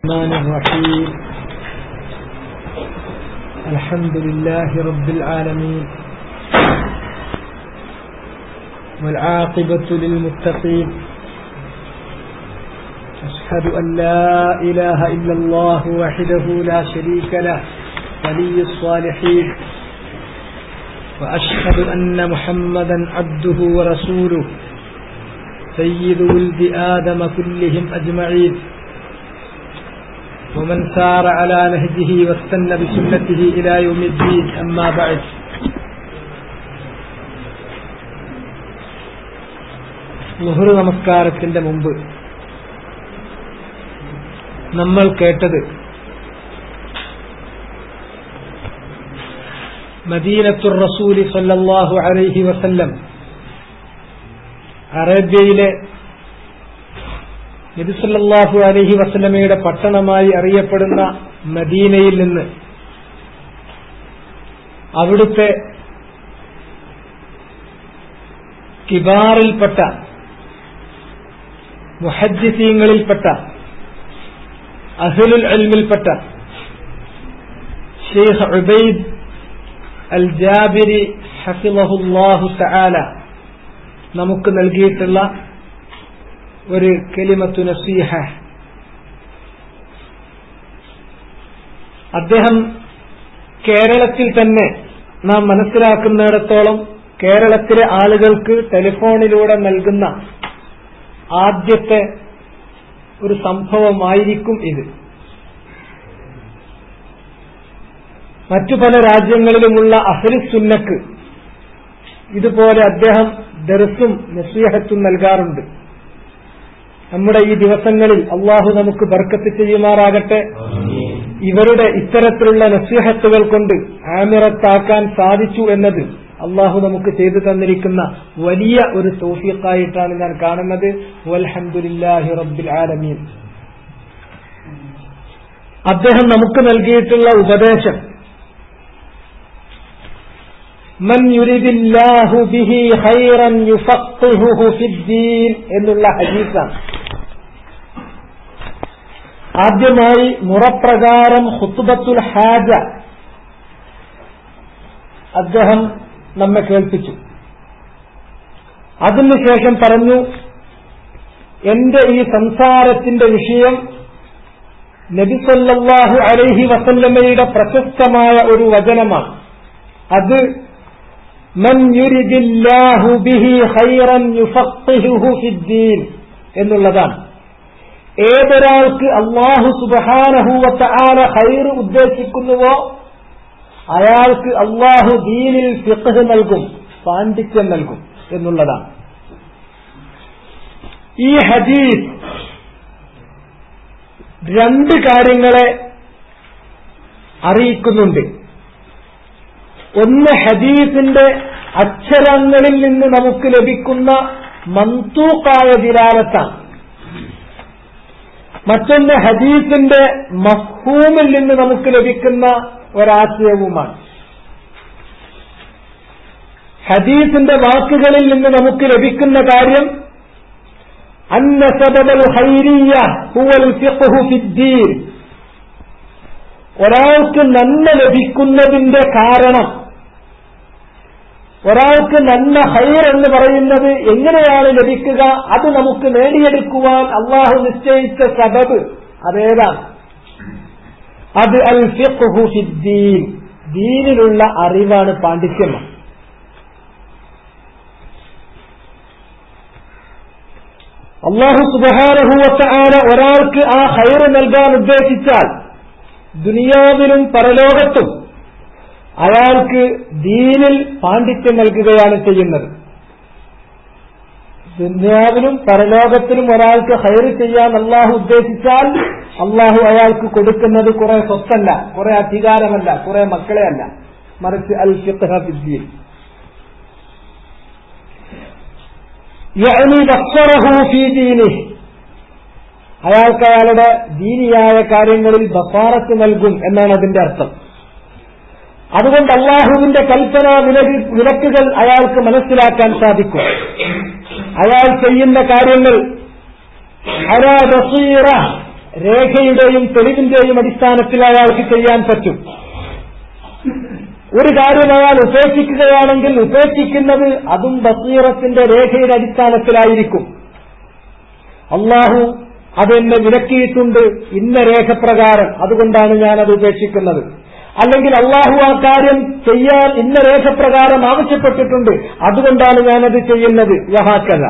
الرحمن الرحيم الحمد لله رب العالمين والعاقبة للمتقين أشهد أن لا إله إلا الله وحده لا شريك له ولي الصالحين وأشهد أن محمدا عبده ورسوله سيد ولد آدم كلهم أجمعين ومن سار على نهجه واستنى بسنته إلى يوم الدين أما بعد ലുഹുർ നമസ്കാരത്തിന്റെ മുമ്പ് നമ്മൾ കേട്ടത് മദീനത്തുർ റസൂലി സല്ലല്ലാഹു അലൈഹി വസല്ലം അറേബ്യയിലെ നബിസല്ലാഹു അലഹി വസ്ലമയുടെ പട്ടണമായി അറിയപ്പെടുന്ന മദീനയിൽ നിന്ന് അവിടുത്തെ കിബാറിൽപ്പെട്ട മുഹദ്ദിസീങ്ങളിൽപ്പെട്ട അഹ്ലുൽ അൽമിൽപ്പെട്ട ഷെയ്ഖ് ഉബൈദ് അൽ ജാബിരി ഹഫിളഹുല്ലാഹു തആല നമുക്ക് നൽകിയിട്ടുള്ള ഒരു കെലിമത്തു നസീഹ അദ്ദേഹം കേരളത്തിൽ തന്നെ നാം മനസ്സിലാക്കുന്നിടത്തോളം കേരളത്തിലെ ആളുകൾക്ക് ടെലിഫോണിലൂടെ നൽകുന്ന ആദ്യത്തെ ഒരു സംഭവമായിരിക്കും ഇത് മറ്റു പല രാജ്യങ്ങളിലുമുള്ള അഹ്ലുസുന്നക്ക് ഇതുപോലെ അദ്ദേഹം ദർസും നസീഹത്തും നൽകാറുണ്ട് നമ്മുടെ ഈ ദിവസങ്ങളിൽ അള്ളാഹു നമുക്ക് ബർക്കത്ത് ചെയ്യുമാറാകട്ടെ ഇവരുടെ ഇത്തരത്തിലുള്ള നസീഹത്തുകൾ കൊണ്ട് ആമിറത്താക്കാൻ സാധിച്ചു എന്നത് അള്ളാഹു നമുക്ക് ചെയ്തു തന്നിരിക്കുന്ന വലിയ ഒരു തോഫിയക്കായിട്ടാണ് ഞാൻ കാണുന്നത് വൽഹംദുലില്ലാഹി റബ്ബിൽ ആലമീൻ അദ്ദേഹം നമുക്ക് നൽകിയിട്ടുള്ള ഉപദേശം മൻ യുരിദില്ലാഹു ബിഹി ഖൈറൻ യുഫഖിഹുഹു ഫിദ്ദീൻ എന്നുള്ള ഹദീസാണ് ആദ്യമായി മുറപ്രകാരം ഹുത്തുബത്തുൽ ഹാജ അദ്ദേഹം നമ്മെ കേൾപ്പിച്ചു അതിനുശേഷം പറഞ്ഞു എന്റെ ഈ സംസാരത്തിന്റെ വിഷയം നബിസല്ലാഹു അലൈഹി വസല്ലമയുടെ പ്രശസ്തമായ ഒരു വചനമാണ് അത് മൻ യുരിദില്ലാഹു ബിഹി ഖൈറൻ യുഫഖിഹുഹു ഫിദ്ദീൻ എന്നുള്ളതാണ് ഏതൊരാൾക്ക് അള്ളാഹു സുബഹാനഹൂവത്ത ആല ഹൈർ ഉദ്ദേശിക്കുന്നുവോ അയാൾക്ക് അള്ളാഹു ദീനിൽ ഫിഖ് നൽകും പാണ്ഡിത്യം നൽകും എന്നുള്ളതാണ് ഈ ഹദീസ് രണ്ട് കാര്യങ്ങളെ അറിയിക്കുന്നുണ്ട് ഒന്ന് ഹദീസിന്റെ അക്ഷരങ്ങളിൽ നിന്ന് നമുക്ക് ലഭിക്കുന്ന മന്തൂക്കായ ദിലാലത്താണ് മറ്റൊന്ന് ഹദീസിന്റെ മഹൂമിൽ നിന്ന് നമുക്ക് ലഭിക്കുന്ന ഒരാശയവുമാണ് ഹദീസിന്റെ വാക്കുകളിൽ നിന്ന് നമുക്ക് ലഭിക്കുന്ന കാര്യം അന്ന സബബൽ ഹൈരിയ ഹുവൽ ഫിഖ്ഹു ഫിദ്ദീൻ ഒരാൾക്ക് നന്മ ലഭിക്കുന്നതിന്റെ കാരണം ഒരാൾക്ക് നന്മ ഹൈർ എന്ന് പറയുന്നത് എങ്ങനെയാണ് ലഭിക്കുക അത് നമുക്ക് നേടിയെടുക്കുവാൻ അള്ളാഹു നിശ്ചയിച്ച സബബ് അതേതാണ് അത് അൽ ഫിഖ്ഹു ഫിദ്ദീൻ ദീനിലുള്ള അറിവാണ് പാണ്ഡിത്യമാണ് അള്ളാഹു സുബഹാനഹുവത്ത ആന ഒരാൾക്ക് ആ ഹൈർ നൽകാൻ ഉദ്ദേശിച്ചാൽ ദുനിയാവിലും പരലോകത്തും അയാൾക്ക് ദീനിൽ പാണ്ഡിത്യം നൽകുകയാണ് ചെയ്യുന്നത് ദുന്യാവിലും പരലോകത്തിലും ഒരാൾക്ക് ഹൈർ ചെയ്യാൻ അള്ളാഹു ഉദ്ദേശിച്ചാൽ അള്ളാഹു അയാൾക്ക് കൊടുക്കുന്നത് കുറെ സ്വത്തല്ല കുറെ അധികാരമല്ല കുറെ മക്കളെ അല്ല മറിച്ച് അൽ ഫിഖ്ഹ ഫിദ്ദീൻ യഅനി ബസ്സറഹു ഫീ ദീനിഹി അയാൾക്ക് അയാളുടെ ദീനിയായ കാര്യങ്ങളിൽ ബസാറത്ത് നൽകും എന്നാണ് അതിന്റെ അർത്ഥം അതുകൊണ്ട് അള്ളാഹുവിന്റെ കൽപ്പന വിലക്കുകൾ അയാൾക്ക് മനസ്സിലാക്കാൻ സാധിക്കും അയാൾ ചെയ്യുന്ന കാര്യങ്ങൾ അലാ ബസീറ രേഖയുടെയും തെളിവിന്റെയും അടിസ്ഥാനത്തിൽ അയാൾക്ക് ചെയ്യാൻ പറ്റും ഒരു കാര്യം അയാൾ ഉപേക്ഷിക്കുകയാണെങ്കിൽ ഉപേക്ഷിക്കുന്നത് അതും ബസീറത്തിന്റെ രേഖയുടെ അടിസ്ഥാനത്തിലായിരിക്കും അള്ളാഹു അതെന്നെ വിലക്കിയിട്ടുണ്ട് ഇന്ന രേഖപ്രകാരം അതുകൊണ്ടാണ് ഞാൻ അത് ഉപേക്ഷിക്കുന്നത് അല്ലെങ്കിൽ അള്ളാഹു ആ കാര്യം ചെയ്യാൻ ഇന്ന രേഖപ്രകാരം ആവശ്യപ്പെട്ടിട്ടുണ്ട് അതുകൊണ്ടാണ് ഞാനത് ചെയ്യുന്നത് വഹാക്കഥ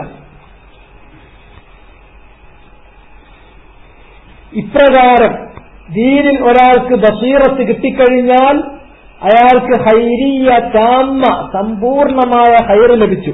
ഇപ്രകാരം ദീനിൽ ഒരാൾക്ക് ബസീറത്ത് കിട്ടിക്കഴിഞ്ഞാൽ അയാൾക്ക് ഹൈരിയ താമ സമ്പൂർണമായ ഹൈറ് ലഭിച്ചു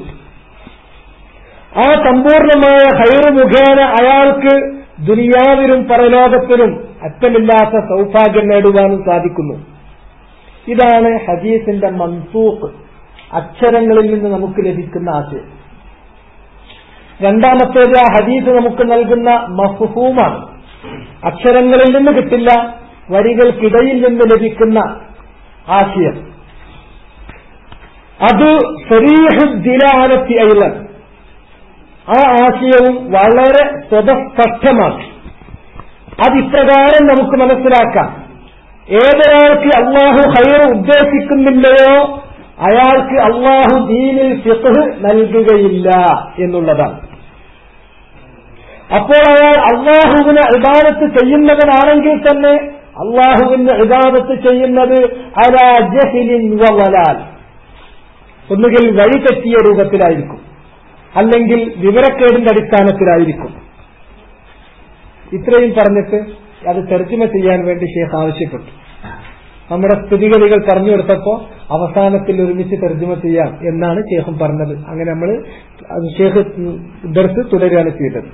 ആ സമ്പൂർണമായ ഹൈറ് മുഖേന അയാൾക്ക് ദുനിയാവിലും പരലോകത്തിലും അറ്റമില്ലാത്ത സൗഭാഗ്യം നേടുവാനും സാധിക്കുന്നു ഇതാണ് ഹദീസിന്റെ മൻസൂഖ് അക്ഷരങ്ങളിൽ നിന്ന് നമുക്ക് ലഭിക്കുന്ന ആശയം രണ്ടാമത്തേത് ആ ഹദീസ് നമുക്ക് നൽകുന്ന മഫ്ഹൂമാണ് അക്ഷരങ്ങളിൽ നിന്ന് കിട്ടില്ല വരികൾക്കിടയിൽ നിന്ന് ലഭിക്കുന്ന ആശയം അത് ശരീഹുദ്ദിലാനത്തി അയിലൻ ആ ആശയവും വളരെ സ്വതസ്പഷ്ടമാണ് അതിപ്രകാരം നമുക്ക് മനസ്സിലാക്കാം ഏതൊരാൾക്ക് അള്ളാഹു ഹൈർ ഉദ്ദേശിക്കുന്നില്ലയോ അയാൾക്ക് അള്ളാഹു ദീനിൽ ഫിഖ് നൽകുകയില്ല എന്നുള്ളതാണ് അപ്പോൾ അയാൾ അള്ളാഹുവിന് ഇബാദത്ത് ചെയ്യുന്നവനാണെങ്കിൽ തന്നെ അള്ളാഹുവിന് ഇബാദത്ത് ചെയ്യുന്നത് അരാജഹിലിൻ വലാൽ ഒന്നുകിൽ വഴി തെറ്റിയ രൂപത്തിലായിരിക്കും അല്ലെങ്കിൽ വിവരക്കേടിന്റെ അടിസ്ഥാനത്തിലായിരിക്കും ഇത്രയും പറഞ്ഞിട്ട് അത് തെർജ്ജമ ചെയ്യാൻ വേണ്ടി ഷേഖ് ആവശ്യപ്പെട്ടു നമ്മുടെ സ്ഥിതിഗതികൾ പറഞ്ഞു കൊടുത്തപ്പോ അവസാനത്തിൽ ഒരുമിച്ച് തെർജ്ജമ ചെയ്യാം എന്നാണ് ഷേഖും പറഞ്ഞത് അങ്ങനെ നമ്മൾ ഷേഖ് ദർസ് തുടരുകയാണ് ചെയ്തത്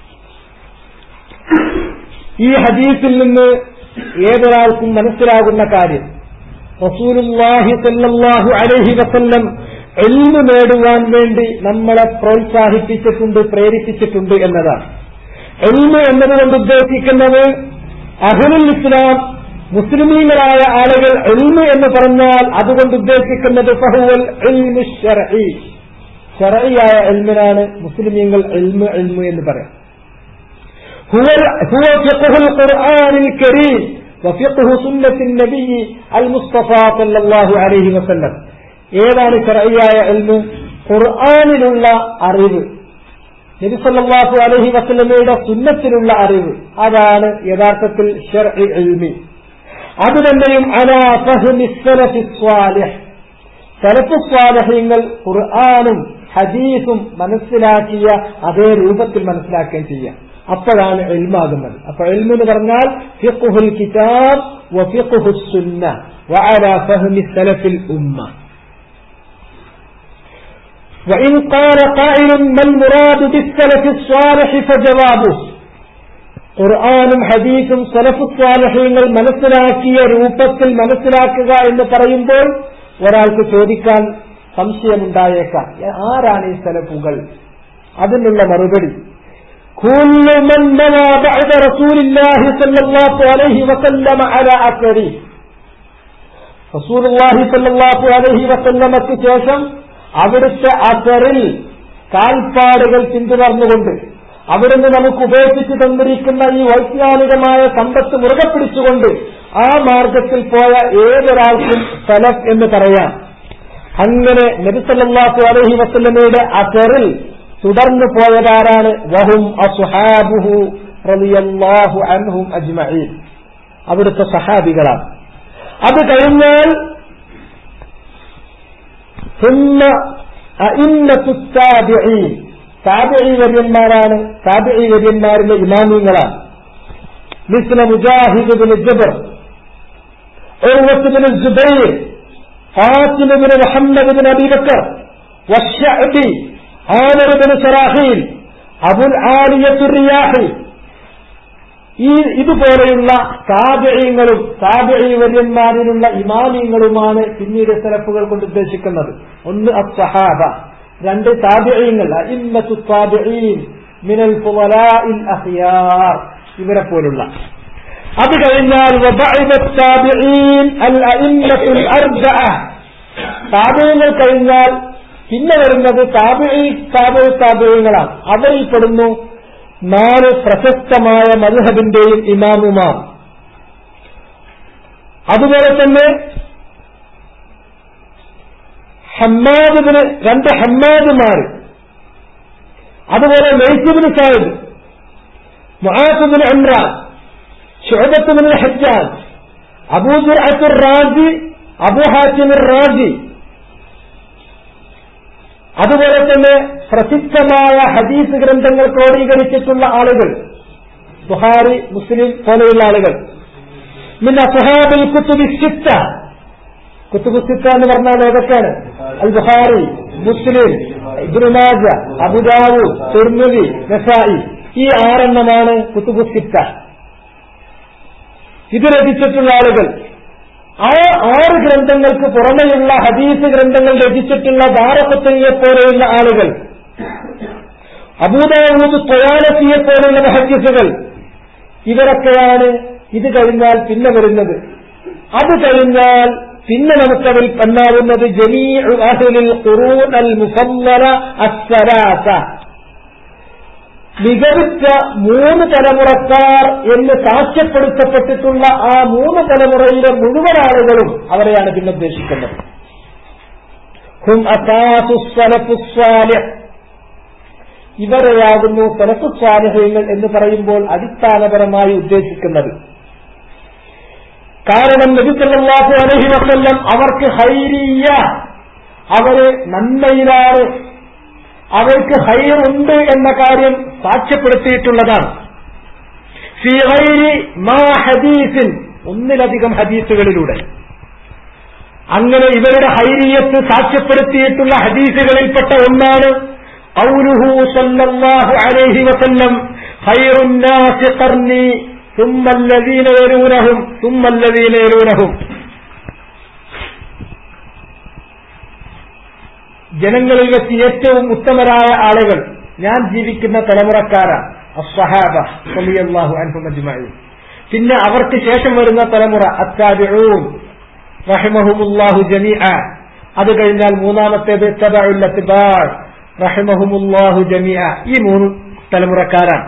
ഈ ഹദീസിൽ നിന്ന് ഏതൊരാൾക്കും മനസ്സിലാകുന്ന കാര്യം റസൂലുല്ലാഹി സല്ലല്ലാഹു അലൈഹി വസല്ലം എൽമു നേടുവാൻ വേണ്ടി നമ്മളെ പ്രോത്സാഹിപ്പിച്ചിട്ടുണ്ട് പ്രേരിപ്പിച്ചിട്ടുണ്ട് എന്നതാണ് എൽമു എന്നതുകൊണ്ട് ഉദ്ദേശിക്കുന്നത് അഹുലുൽ ഇസ്ലാം മുസ്ലിമീങ്ങളായ ആളുകൾ എൽമു എന്ന് പറഞ്ഞാൽ അതുകൊണ്ട് ഉദ്ദേശിക്കുന്നത് ഫഹുവൽ എൽമു ഷറഈ ഷറഈയായ എൽമിനാണ് മുസ്ലിമീങ്ങൾ എൽമു എൽമു എന്ന് പറയാം هو هو فقه القرآن الكريم وفقه سنة النبي المصطفى صلى الله عليه وسلم ഏതാണ് ശരയ്യായ എൽമ് ഖുർആാനിലുള്ള അറിവ് നബി സല്ലല്ലാഹു അലൈഹി വസല്ലമയുടെ സുന്നത്തിലുള്ള അറിവ് അതാണ് യഥാർത്ഥത്തിൽ ഷർഇ എൽമി അത് തന്നെയും അലാ ഫഹ്മി സലഫി സ്വാലിഹ് സലഫു സ്വാലഹ്യങ്ങൾ ഖുർആാനും ഹദീസും മനസ്സിലാക്കിയ അതേ രൂപത്തിൽ മനസ്സിലാക്കുകയും ചെയ്യാം അപ്പോഴാണ് എൽമാകുന്നത് അപ്പൊ എൽമ് എന്ന് പറഞ്ഞാൽ ഫിഖുൽ കിതാബ് വഫിഖുഹു സുന്ന വഅലാ ഫഹ്മി സലഫിൽ ഉമ്മ وإن قال قائل ما المراد بالسلف الصالح فجوابه ഖുർആാനും ഹദീസും സലഫ് സ്വാലഹ്യങ്ങൾ മനസ്സിലാക്കിയ രൂപത്തിൽ മനസ്സിലാക്കുക എന്ന് പറയുമ്പോൾ ഒരാൾക്ക് ചോദിക്കാൻ സംശയമുണ്ടായേക്കാം ആരാണ് ഈ സലഫുകൾ അതിനുള്ള മറുപടി كل من نوى بعد رسول الله صلى الله عليه وسلم على أثره رسول الله صلى الله عليه وسلمക്ക് ശേഷം അവിടുത്തെ അസറിൽ കാൽപ്പാടുകൾ പിന്തുടർന്നുകൊണ്ട് അവിടുന്ന് നമുക്ക് ഉപേക്ഷിച്ചു തന്നിരിക്കുന്ന ഈ വൈജ്ഞാനികമായ സമ്പത്ത് മുറുകെ പിടിച്ചുകൊണ്ട് ആ മാർഗത്തിൽ പോയ ഏതൊരാൾക്കും സലഫ് എന്ന് പറയാം അങ്ങനെ നബിസല്ലാഹു അലഹി വസ്ലമയുടെ അസറിൽ തുടർന്നു പോയതാരാണ് വഹും അസുഹാബുഹു റളിയല്ലാഹു അൻഹും അജ്മഈൻ അവിടുത്തെ സഹാബികളാണ് അത് കഴിഞ്ഞാൽ ثم أئمة التابعين താബിഈ വര്യന്മാരാണ് താബിഈ വര്യന്മാരിലെ ഇമാമിങ്ങളാണ് مثل مجاهد بن جبر عروة بن الزبير قاسم بن محمد بن أبي بكر والشعبي عامر بن سراحيل أبو العالية الرياحي ഈ ഇതുപോലെയുള്ള താബിഴീങ്ങളും താബിഴി വര്യന്മാരിലുള്ള ഇമാമിങ്ങളുമാണ് പിന്നീട് സെലഫുകൾ കൊണ്ട് ഉദ്ദേശിക്കുന്നത് ഒന്ന് അസഹാബ രണ്ട് താബിഴീങ്ങൾ അഇമ്മത്തു താബിഈൻ മിനൽ ഫുളലാഇൽ അഖിയാർ ഇവരെ പോലുള്ള അത് കഴിഞ്ഞാൽ താബിഈൻ അൽ അഇമ്മത്തുൽ അർബഅ താബിഴീങ്ങൾ കഴിഞ്ഞാൽ പിന്നെ വരുന്നത് താബിഴി താബിഴി താബിഴീങ്ങളാണ് അവരിൽ പെടുന്നു നാല് പ്രശസ്തമായ മധുഹബിന്റെയും ഇമാമുമാർ അതുപോലെ തന്നെ ഹമ്മാദിന് രണ്ട് ഹമ്മാദുമാർ അതുപോലെ ലൈസുബിന് സാഹിബ് മുഹാസുബിന് ഇമ്രാൻ ഷുഹബത്തുബിന് ഹജ്ജാൻ അബൂജുർ അസുർ റാജി അബു ഹാസിമിർ റാജി അതുപോലെ തന്നെ പ്രസിദ്ധമായ ഹദീസ് ഗ്രന്ഥങ്ങൾ ക്രോഡീകരിച്ചിട്ടുള്ള ആളുകൾ ബുഹാരി മുസ്ലിം പോലെയുള്ള ആളുകൾ മിന്ന സുഹാബിൽ കുത്തുബി സിത്ത കുത്തുബു സിത്ത എന്ന് പറഞ്ഞാൽ ഏതൊക്കെയാണ് അൽ ബുഹാരി മുസ്ലിം ഇബ്രുമാജ അബുദാവു തുർമുദി നസായി ഈ ആറെണ്ണമാണ് കുത്തുബു സിത്ത ഇത് രചിച്ചിട്ടുള്ള ആളുകൾ ആ ആറ് ഗ്രന്ഥങ്ങൾക്ക് പുറമെയുള്ള ഹദീസ് ഗ്രന്ഥങ്ങൾ രചിച്ചിട്ടുള്ള ദാറപ്പത്തനിയെ പോലെയുള്ള ആളുകൾ അബൂദാവൂദ് തൊയാലത്തിയെ പോലെയുള്ള ഹദീസുകൾ ഇവരൊക്കെയാണ് ഇത് കഴിഞ്ഞാൽ പിന്നെ വരുന്നത് അത് കഴിഞ്ഞാൽ പിന്നെ നമുക്കതിൽ എണ്ണാവുന്നത് ജമീഉ അഹ്ലിൽ ഖുറൂൻ അൽ മുഫല്ലല അസ്സലാസ മികവിച്ച മൂന്ന് തലമുറക്കാർ എന്ന് സാക്ഷ്യപ്പെടുത്തപ്പെട്ടിട്ടുള്ള ആ മൂന്ന് തലമുറയിലെ മുഴുവൻ ആളുകളും അവരെയാണ് പിന്നെ ഉദ്ദേശിക്കുന്നത് ഹും അസാസുസ്വലഫുസ്വാലിഹ് ഇവരെയാകുന്നു സലഫുസ്വാലിഹ്യങ്ങൾ എന്ന് പറയുമ്പോൾ അടിസ്ഥാനപരമായി ഉദ്ദേശിക്കുന്നത് കാരണം നബി സല്ലല്ലാഹു അലൈഹി വസല്ലം അവർക്ക് ഹൈരിയ അവര് നന്മയിലാണ് അവർക്ക് ഹൈറുണ്ട് എന്ന കാര്യം സാക്ഷ്യപ്പെടുത്തിയിട്ടുള്ളതാണ് ഫി ഗൈരി മാ ഹദീസിൻ ഒന്നിലധികം ഹദീസുകളിലൂടെ അങ്ങനെ ഇവരുടെ ഹൈരിയത്ത് സാക്ഷ്യപ്പെടുത്തിയിട്ടുള്ള ഹദീസുകളിൽപ്പെട്ട ഒന്നാണ് ഔലുഹു സല്ലല്ലാഹു അലൈഹി വസല്ലം ഖൈറുൻ നാസി ഖർനി ثم الذين يلونهم ثم الذين يلونهم ജനങ്ങളിൽ വെച്ച് ഏറ്റവും ഉത്തമരായ ആളുകൾ ഞാൻ ജീവിക്കുന്ന തലമുറക്കാരാണ് അസ്വഹാബ റളിയല്ലാഹു അൻഹും അജ്മഈൻ പിന്നെ അവർക്ക് ശേഷം വരുന്ന തലമുറ അത്താബിഊൻ റഹിമഹുമുല്ലാഹു ജമീഅ അത് കഴിഞ്ഞാൽ മൂന്നാമത്തേത് തബഉൽ അത്ബാഅ് റഹിമഹുമുല്ലാഹു ജമീഅ ഈ മൂന്ന് തലമുറക്കാരാണ്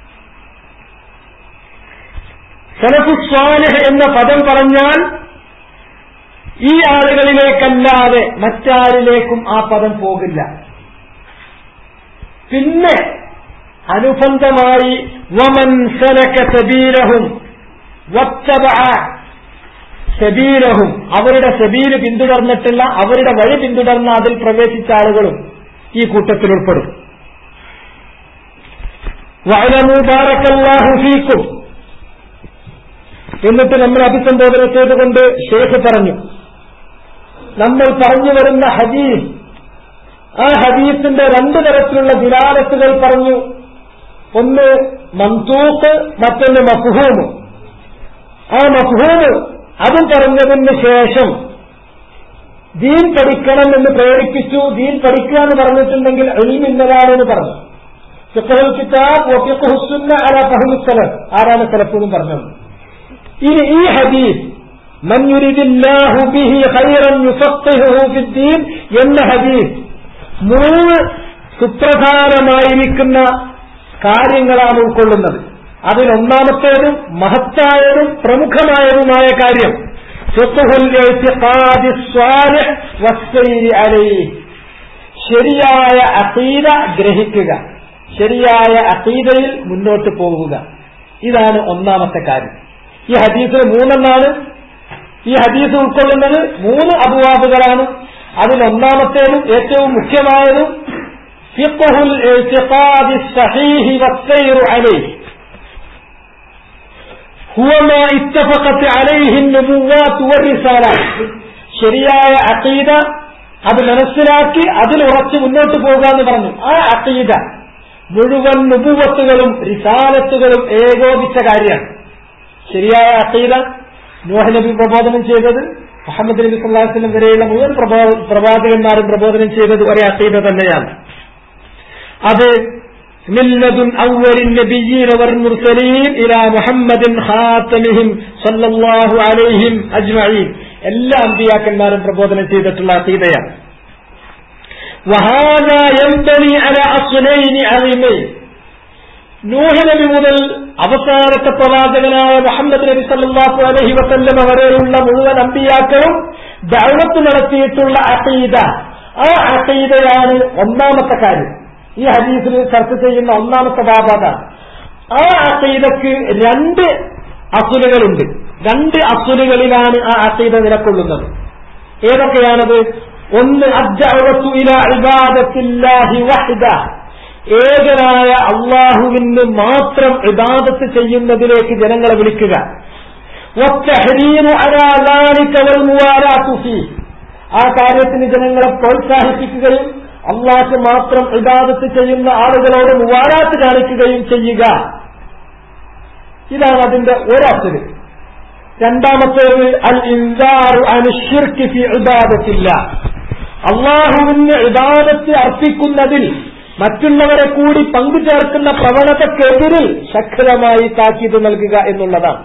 സലഫു സ്വാലിഹ് എന്ന പദം പറഞ്ഞാൽ ഈ ആളുകളിലേക്കല്ലാതെ മറ്റാരിലേക്കും ആ പദം പോകില്ല പിന്നെ അനുബന്ധമായി വമൻ സലക സബീലഹും വത്തബഅ സബീലഹും അവരുടെ സബീല് പിന്തുടർന്നിട്ടുള്ള അവരുടെ വഴി പിന്തുടർന്ന അതിൽ പ്രവേശിച്ച ആളുകളും ഈ കൂട്ടത്തിൽ ഉൾപ്പെടും വഅലമു ബാറക്കല്ലാഹു ഫീക്കും എന്നിട്ട് നമ്മൾ അഭിസംബോധന ചെയ്തുകൊണ്ട് ഷേഖ് പറഞ്ഞു നമ്മൾ പറഞ്ഞു വരുന്ന ഹദീസ് ആ ഹദീസിന്റെ രണ്ടു തരത്തിലുള്ള വിലാലത്തുകൾ പറഞ്ഞു ഒന്ന് മന്തൂക്ക് മറ്റൊന്ന് മഫ്ഹൂമ് ആ മഫ്ഹൂമ് അതും പറഞ്ഞതിന് ശേഷം ദീൻ പഠിക്കണം എന്ന് പ്രേരിപ്പിച്ചു ദീൻ പഠിക്കുക എന്ന് പറഞ്ഞിട്ടുണ്ടെങ്കിൽ എളിമിന്നതാണെന്ന് പറഞ്ഞു ഫിഖ്ഹുൽ കിതാബ് വഫിഖ്ഹു സുന്ന അലാ ഫഹ്മി സലഫ് ആരാണ് സലഫ് എന്ന് പറഞ്ഞത് ഇനി ഈ ഹദീസ് മൻ യുരിദില്ലാഹു ബിഹി ഖൈറൻ യുഫഖിഹുഹു ഫിദ്ദീൻ എന്ന ഹദീസ് മൂന്ന് സുപ്രധാനമായിരിക്കുന്ന കാര്യങ്ങളാണ് ഉൾക്കൊള്ളുന്നത് അതിൽ ഒന്നാമത്തേതും മഹത്തായതും പ്രമുഖമായതുമായ കാര്യം ഫിഖ്ഹുൽ ഇഅ്തിഖാദി സ്വാലിഹ് വസ്സൈരി അലൈഹി ശരിയായ അഖീദ ഗ്രഹിക്കുക ശരിയായ അഖീദയിൽ മുന്നോട്ട് പോകുക ഇതാണ് ഒന്നാമത്തെ കാര്യം ഈ ഹദീസിൽ മൂന്നെണ്ണാണ് ഈ ഹദീസ് ഉൾക്കൊള്ളുന്നത് മൂന്ന് അപവാദുകളാണ് അതിൽ ഒന്നാമത്തേതും ഏറ്റവും മുഖ്യമായതും ഫിഖ്ഹുൽ ഇഅ്തിഖാദി സഹീഹി വസ്സൈറു അലൈഹി هو ما اتفقت عليه النبوات والرسالات ശരിയായ അഖീദ അത് മനസ്സിലാക്കി അതിൽ ഉറച്ചു മുന്നോട്ട് പോകുക എന്ന് പറഞ്ഞു ആ അഖീദ മുഴുവൻ നുപുവത്തുകളും റിസാലത്തുകളും ഏകോപിച്ച കാര്യമാണ് ശരിയായ അഖീദ നോഹ് നബി പ്രബോധനം ചെയ്തത് മുഹമ്മദ് നബി സല്ലാസ്ലം വരെയുള്ള മുഴുവൻ പ്രവാചകന്മാരും പ്രബോധനം ചെയ്തത് ഒരേ അഖീദ തന്നെയാണ് അത് മില്ലതുൻ അവലിൻ നബിയ്യീന വൽ മുർസലീൻ ഇലാ മുഹമ്മദിൻ ഖാതമിഹിം സല്ലല്ലാഹു അലൈഹിം അജ്മഈൻ എല്ലാ അമ്പിയാക്കന്മാരും പ്രബോധനം ചെയ്തിട്ടുള്ള അഖീദയാണ് وهذا ينبني على أصلين عظيمين നൂഹ് നബി മുതൽ അവസാനത്തെ പ്രവാചകനായ മുഹമ്മദ് നബി സല്ലല്ലാഹു അലൈഹി വസല്ലമ വരെയുള്ള മുഴുവൻ അമ്പിയാക്കളും ദഅവത്ത് നടത്തിയിട്ടുള്ള അഖീദ ആ അഖീദയാണ് ഒന്നാമത്തെ കാര്യം ഈ ഹദീസിൽ ചർച്ച ചെയ്യുന്ന ഒന്നാമത്തെ ബാബാത ആ അഖീദക്ക് രണ്ട് അസുലുകളുണ്ട് രണ്ട് അസുലുകളിലാണ് ആ അഖീദ നിലക്കൊള്ളുന്നത് ഏതൊക്കെയാണത് ഒന്ന് അദ്ദഅവത്തു ഇലാ ഇബാദത്തില്ലാഹി വഹ്ദ ഏകനായ അള്ളാഹുവിന് മാത്രം ഇബാദത്ത് ചെയ്യുന്നതിലേക്ക് ജനങ്ങളെ വിളിക്കുക والتحريم على ذلك والموالاة فيه ആ കാര്യത്തിന് ജനങ്ങളെ പ്രോത്സാഹിപ്പിക്കുകയും അള്ളാഹ് മാത്രം ഇബാദത്ത് ചെയ്യുന്ന ആളുകളോട് മുവാലാത്ത് കാണിക്കുകയും ചെയ്യുക ഇതാണ് അതിന്റെ ഒരസര് രണ്ടാമത്തേത് അൽ ഇൻദാറു അനുഷിർക്ക് ഫി ഇബാദത്തില്ല അള്ളാഹുവിന് ഇബാദത്ത് അർപ്പിക്കുന്നതിൽ മറ്റുള്ളവരെ കൂടി പങ്കുചേർക്കുന്ന പ്രവണതക്കെതിരിൽ ശക്തമായി താക്കീത് നൽകുക എന്നുള്ളതാണ്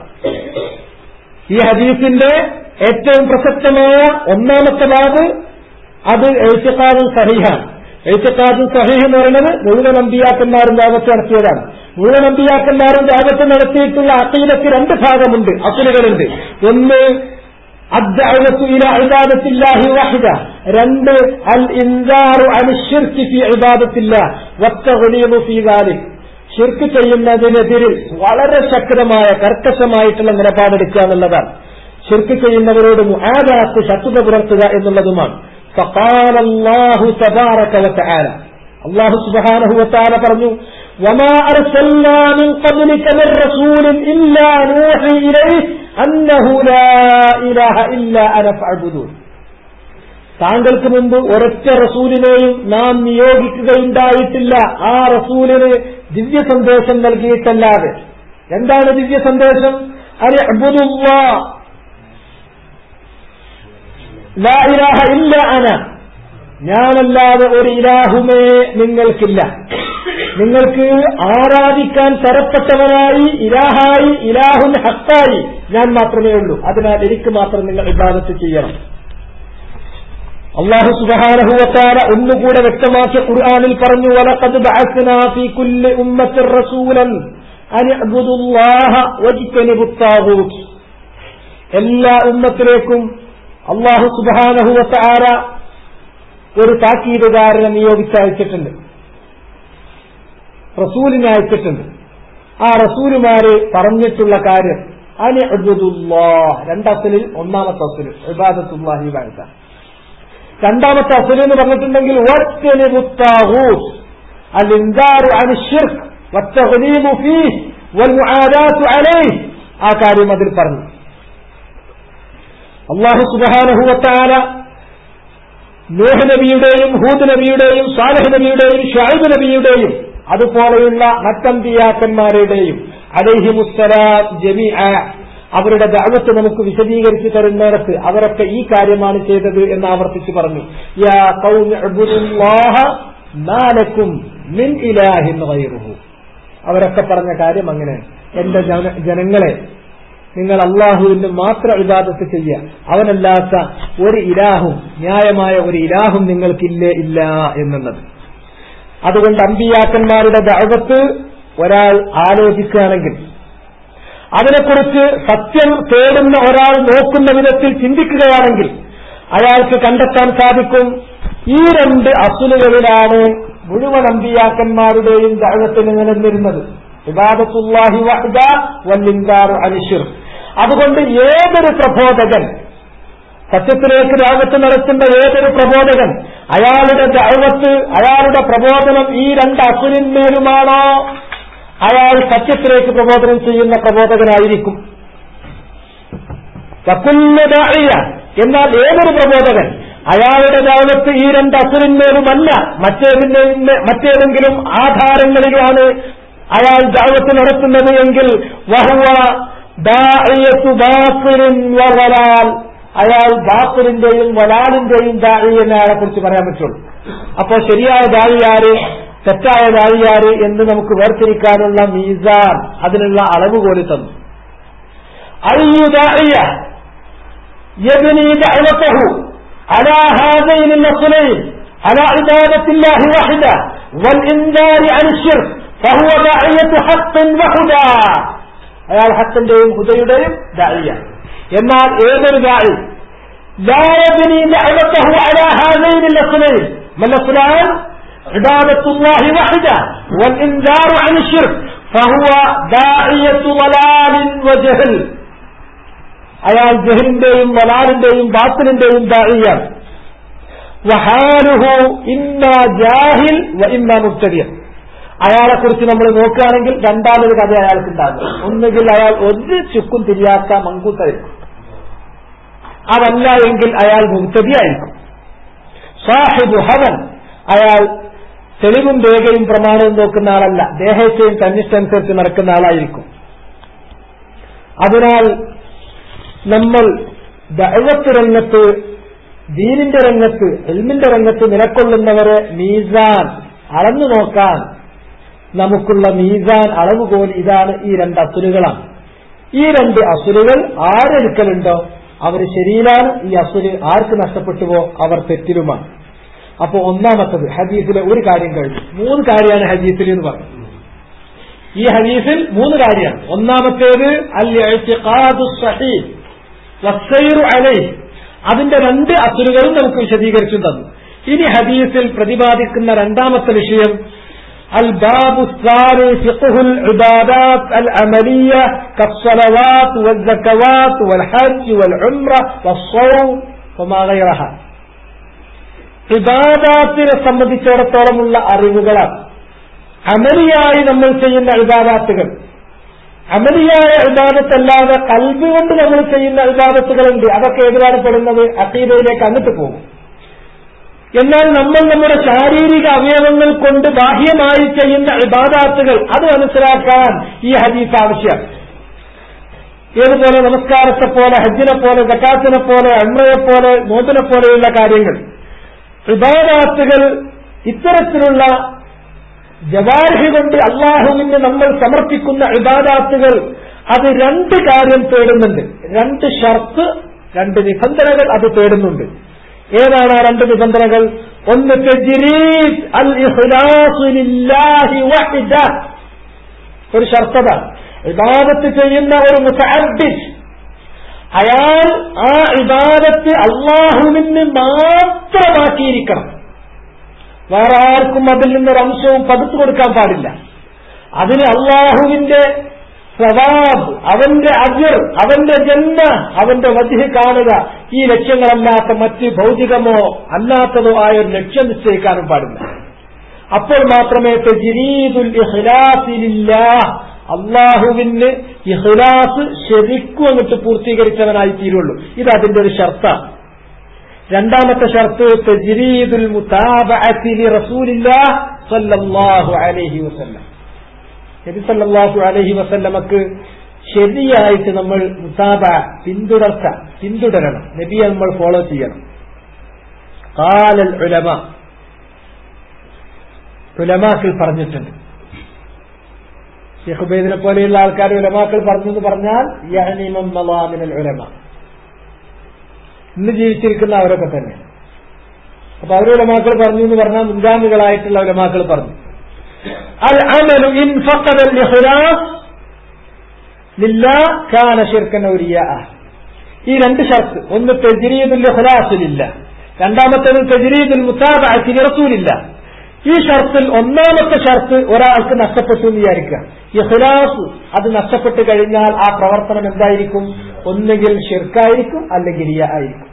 ഈ ഹദീസിന്റെ ഏറ്റവും പ്രസക്തമായ ഒന്നാമത്തെ ബാബ് അത് എഴുത്തക്കാരും സഹിഹാണ് എഴുത്തക്കാരും സഹിഹ് എന്ന് പറയുന്നത് മുഴുവൻ അമ്പിയാക്കന്മാരും ദാവത്ത് നടത്തിയതാണ് മുഴുവൻ അമ്പിയാക്കന്മാരും ദാവത്ത് നടത്തിയിട്ടുള്ള അക്കീലക്ക് രണ്ട് ഭാഗമുണ്ട് അസുലുകളുണ്ട് ഒന്ന് الدعوة إلى عبادة الله وحده രണ്ട് الإنذار عن الشرك في عبادة الله والتغليظ في ذلك ഷിർക്ക് ചെയ്യുന്നതിനെതിരിൽ വളരെ ശക്തമായ കർക്കശമായിട്ടുള്ള നിലപാടെടുക്കുക എന്നുള്ളതാണ് ഷിർക്ക് ചെയ്യുന്നവരോട് മുആദാത്ത് ശത്രുത പുലർത്തുക എന്നുള്ളതുമാണ് فقال الله تبارك وتعالى അള്ളാഹു സുബ്ഹാനഹു വതആല പറഞ്ഞു وما أرسلنا من قبلك من رسول إلا نوحي إليه أنه لا إله إلا أنا فاعبدون താങ്കൾക്ക് മുമ്പ് ഒരൊറ്റ റസൂലിനെയും നാം നിയോഗിക്കുകയുണ്ടായിട്ടില്ല ആ റസൂലിന് ദിവ്യ സന്ദേശം നൽകിയിട്ടല്ലാതെ എന്താണ് ദിവ്യ സന്ദേശം അരി അബുദുല്ലാ ലാ ഇലാഹ ഇല്ല അന ഞാനല്ലാതെ ഒരു ഇലാഹുമേ നിങ്ങൾക്കില്ല നിങ്ങൾക്ക് ആരാധിക്കാൻ തരപ്പെട്ടവനായി ഇലാഹായി ഇലാഹുൻ ഹത്തായി ഞാൻ മാത്രമേ ഉള്ളൂ അതിനാൽ എനിക്ക് മാത്രം നിങ്ങൾ ഇബാദത്ത് ചെയ്യണം അള്ളാഹു സുബഹാനഹുവത്താല ഒന്നുകൂടെ വ്യക്തമാക്കിയ ഖുർആാനിൽ പറഞ്ഞു വലഖദ് ബഅസ്നാ ഫീ കുല്ലി ഉമ്മത്തിൻ റസൂലൻ അൻ അബ്ദുല്ലാഹ വജ്തനിബുത് താഗൂത്ത് എല്ലാ ഉമ്മത്തിലേക്കും അള്ളാഹു സുബഹാനഹുവത്താല ഒരു താക്കീതുകാരനെ നിയോഗിച്ചയച്ചിട്ടുണ്ട് റസൂലിനെ അയച്ചിട്ടുണ്ട് ആ റസൂലുമാര് പറഞ്ഞിട്ടുള്ള കാര്യം അനി അബ്ദുല്ലാ രണ്ടസലിൽ ഒന്നാമത്തെ അസല് ഇബാദത്തുല്ലാഹി വാഴ്ത്ത രണ്ടാമത്തെ അസല് എന്ന് പറഞ്ഞിട്ടുണ്ടെങ്കിൽ ആ കാര്യം അതിൽ പറഞ്ഞു അള്ളാഹു സുബാനഹുവത്താല നൂഹ് നബിയുടെയും ഹൂദ് നബിയുടെയും സാലഹ് നബിയുടെയും ഷാഹിബ് നബിയുടെയും അതുപോലെയുള്ള മറ്റമ്പിയാക്കന്മാരുടെയും അലഹിമുസ്സലാം ജമി അവരുടെ ദഅവത്ത് നമുക്ക് വിശദീകരിച്ചു തരുന്നിടത്ത് അവരൊക്കെ ഈ കാര്യമാണ് ചെയ്തത് എന്ന് ആവർത്തിച്ച് പറഞ്ഞു യാ ഖൗമി ഉബ്ദുല്ലാഹ മാലക്കും മിൻ ഇലാഹിൻ ഗൈറുഹു അവരൊക്കെ പറഞ്ഞ കാര്യം അങ്ങനെ എന്റെ ജനങ്ങളെ നിങ്ങൾ അള്ളാഹുവിന് മാത്രം ഇബാദത്ത് ചെയ്യുക അവനല്ലാത്ത ഒരു ഇലാഹും ന്യായമായ ഒരു ഇലാഹും നിങ്ങൾക്കില്ലേ ഇല്ല എന്നുള്ളത് അതുകൊണ്ട് അമ്പിയാക്കന്മാരുടെ ദഅവത്ത് ഒരാൾ ആലോചിക്കുകയാണെങ്കിൽ അതിനെക്കുറിച്ച് സത്യം തേടുന്ന ഒരാൾ നോക്കുന്ന വിധത്തിൽ ചിന്തിക്കുകയാണെങ്കിൽ അയാൾക്ക് കണ്ടെത്താൻ സാധിക്കും ഈ രണ്ട് അസുലുകളിലാണ് മുഴുവൻ അമ്പിയാക്കന്മാരുടെയും ദഅവത്തിന് നിലനിന്നിരുന്നത് ഇബാദത്തുല്ലാഹി വഹ്ദ വല്ലിങ്കാറു അനിഷിർ അതുകൊണ്ട് ഏതൊരു പ്രബോധകൻ സത്യത്തിലേക്ക് ദാവത്ത് നടത്തുന്ന ഏതൊരു പ്രബോധകൻ അയാളുടെ ദൈവത്ത് അയാളുടെ പ്രബോധനം ഈ രണ്ട് അസുലിന്മേലുമാണോ അയാൾ സത്യത്തിലേക്ക് പ്രബോധനം ചെയ്യുന്ന പ്രബോധകനായിരിക്കും വക്കുല്ലതായ എന്നാൽ ഏതൊരു പ്രബോധകൻ അയാളുടെ ദൗലത്ത് ഈ രണ്ട് അസുലിന്മേലുമല്ല മറ്റേതിന്റെ മറ്റേതെങ്കിലും ആധാരങ്ങളിലാണ് അയാൾ ദാവത്ത് നടത്തുന്നത് എങ്കിൽ വഹുവ ദാഇയത്തു ബാത്തിലിൻ വവലാൽ അയാൾ ബാത്തിലിന്റെയും വലാലിന്റെയും ദാഴി എന്ന് അയാളെ കുറിച്ച് പറയാൻ പറ്റുള്ളൂ അപ്പോൾ ശരിയായ ദാഴി ആര് തെറ്റായ ദാഴി ആര് എന്ന് നമുക്ക് വേർതിരിക്കാനുള്ള മീസാൻ അതിനുള്ള അളവ് പോലെ തന്നു അയ്യു ദാഇയ يبني دعوته على هذين النصلين على عبادة الله وحده والإنذار عن الشرك فهو داعية حق وهدى അയാൾ ഹത്തിന്റെയും ഹുദയുടെയും ദാഴിയ എന്നാൽ ഏതൊരു ദാഴി لا يبني دعوته على هذين الاصلين ما الاصلان عبادة الله وحده والإنذار عن الشرك فهو داعية ضلال وجهل അയാൾ ജഹലിന്റെയും വലാലിന്റെയും ബാത്തിലിന്റെയും ദാഴിയാണ് വഹാലുഹു ഇന്ന ജാഹിൽ വ ഇന്ന മുക്തരിയ അയാളെ കുറിച്ച് നമ്മൾ നോക്കുകയാണെങ്കിൽ രണ്ടാമത് കഥ അയാൾക്കുണ്ടാകും ഒന്നുകിൽ അയാൾ ഒരു ചുക്കും തിരിയാത്ത മങ്കൂത്തായിരിക്കും അതല്ല എങ്കിൽ അയാൾ മുക്തതിയായിരിക്കും സാഹിബു ഹവൻ അയാൾ തെളിവും രേഖയും പ്രമാണവും നോക്കുന്ന ആളല്ല ദേഹത്തെയും തന്നിഷ്ടനുസരിച്ച് നടക്കുന്ന ആളായിരിക്കും അതിനാൽ നമ്മൾ ദൈവത്ത് രംഗത്ത് ദീനിന്റെ രംഗത്ത് എൽമിന്റെ രംഗത്ത് നിലക്കൊള്ളുന്നവരെ മീസാൻ അളന്നു നോക്കാൻ നമുക്കുള്ള മീസാൻ അളവുകോൽ ഇതാണ് ഈ രണ്ട് അസുലുകളാണ് ഈ രണ്ട് അസുലുകൾ ആരെടുക്കലുണ്ടോ അവർ ശരിയിലാണ് ഈ അസുല് ആർക്ക് നഷ്ടപ്പെട്ടുവോ അവർ തെറ്റിലുമാണ് അപ്പോ ഒന്നാമത്തത് ഹദീസിലെ ഒരു കാര്യം കഴിഞ്ഞു മൂന്ന് കാര്യമാണ് ഹദീസിൽ എന്ന് പറഞ്ഞു ഈ ഹദീസിൽ മൂന്ന് കാര്യമാണ് ഒന്നാമത്തേത് അൽ സഹീഹ് വസ്സൈറു അലൈ അതിന്റെ രണ്ട് അസുലുകളും നമുക്ക് വിശദീകരിച്ചു തന്നു ഇനി ഹദീസിൽ പ്രതിപാദിക്കുന്ന രണ്ടാമത്തെ വിഷയം الباب الثاني فقه العبادات العملية كالصلوات والزكوات والحج والعمرة والصوم وما غيرها ഇബാദാത്തിനെ സംബന്ധിച്ചിടത്തോളമുള്ള അറിവുകളാണ് അമലിയായി നമ്മൾ ചെയ്യുന്ന ഇബാദാത്തുകൾ അമലിയായ ഇബാദത്തല്ലാതെ കൽബ് കൊണ്ട് നമ്മൾ ചെയ്യുന്ന ഇബാദത്തുകളുണ്ട് അതൊക്കെ ഏതിലാണ് പെടുന്നത് അക്കീതയിലേക്ക് അങ്ങോട്ട് പോകും എന്നാൽ നമ്മൾ നമ്മുടെ ശാരീരിക അവയവങ്ങൾ കൊണ്ട് ബാഹ്യമായി ചെയ്യുന്ന ഇബാദാത്തുകൾ അത് മനസ്സിലാക്കാൻ ഈ ഹദീസ് ആവശ്യം ഏതുപോലെ നമസ്കാരത്തെ പോലെ ഹജ്ജിനെ പോലെ ജക്കാത്തിനെ പോലെ അമ്രയെ പോലെ നോമ്പിനെ പോലെയുള്ള കാര്യങ്ങൾ ഇബാദാത്തുകൾ ഇത്തരത്തിലുള്ള ജവാർഹി കൊണ്ട് അള്ളാഹുവിന് നമ്മൾ സമർപ്പിക്കുന്ന ഇബാദാത്തുകൾ അത് രണ്ട് കാര്യം തേടുന്നുണ്ട് രണ്ട് ഷർത്ത് രണ്ട് നിബന്ധനകൾ അത് തേടുന്നുണ്ട് ഏതാണ് ആ രണ്ട് നിബന്ധനകൾ ഒന്ന് തജ്രീദ് അൽ ഇഖ്ലാസു ലില്ലാഹി വഹ്ദ ഒരു ഷർത്തത ഇബാദത്ത് ചെയ്യുന്ന ഒരു മുതഅബ്ബിദ് അയാൾ ആ ഇബാദത്ത് അള്ളാഹുവിന് മാത്രമാക്കിയിരിക്കണം വേറെ ആർക്കും അതിൽ നിന്നൊരു അംശവും പകുത്തു കൊടുക്കാൻ പാടില്ല അതിന് അള്ളാഹുവിന്റെ സവാബ് അവന്റെ അജർ അവന്റെ ജന്മ അവന്റെ വധി കാണുക ഈ ലക്ഷ്യങ്ങളല്ലാത്ത മറ്റ് ഭൗതികമോ അല്ലാത്തതോ ആയ ഒരു ലക്ഷ്യം നിശ്ചയിക്കാനും പാടില്ല അപ്പോൾ മാത്രമേ തജ്രീദുൽ ഇഖ്ലാസിലില്ല അള്ളാഹുവിന് ഇഖ്ലാസ് ശരിക്കും അങ്ങോട്ട് പൂർത്തീകരിച്ചവനായി തീരുള്ളൂ ഇത് അതിന്റെ ഒരു ഷർത്താണ് രണ്ടാമത്തെ ഷർത്ത് തജ്രീദുൽ മുതാബഅത്തി റസൂലില്ലാ സല്ലല്ലാഹു അലൈഹി വസല്ലം നബി സല്ലല്ലാഹു അലൈഹി വസല്ലമക്ക് ശരിയായിട്ട് നമ്മൾ മുതാബ പിന്തുടർച്ച പിന്തുടരണം നബിയെ നമ്മൾ ഫോളോ ചെയ്യണം കാലൽ ഉലമ ഉലമാക്കൾ പറഞ്ഞിട്ടുണ്ട് ഷെയ്ഖ് ഉബൈദിനെ പോലെയുള്ള ആൾക്കാർ ഉലമാക്കൾ പറഞ്ഞു എന്ന് പറഞ്ഞാൽ യഹനിമം മലാമിനൽ ഉലമ ഇന്ന് ജീവിച്ചിരിക്കുന്ന അവരൊക്കെ തന്നെ അപ്പൊ അവർ ഉലമാക്കൾ പറഞ്ഞു എന്ന് പറഞ്ഞാൽ മുൻഗാമികളായിട്ടുള്ള ഉലമാക്കൾ പറഞ്ഞു അൽ അമലു ഇൻ ഫഖദ അൽ ഇഖ്ലാസ് ലില്ലാ കാന ശിർക്കൻ ഔലിയ ഈ രണ്ട് ഷർത്ത് ഒന്ന് തജ്രീദുൽ ഇഖ്ലാസ് ലില്ല രണ്ടാമത്തേത് തജ്രീദുൽ മുതാബഅത്തി റസൂലില്ല ഈ ഷർത്തിൽ ഒന്നാമത്തെ ഷർത്ത് ഒരാൾക്ക് നഷ്ടപ്പെട്ടു എന്ന് വിചാരിക്കുക ഇഖ്ലാസ് അത് നഷ്ടപ്പെട്ടു കഴിഞ്ഞാൽ ആ പ്രവർത്തനം എന്തായിരിക്കും ഒന്നുകിൽ ഷിർക്കായിരിക്കും അല്ലെങ്കിൽ റിയ ആയിരിക്കും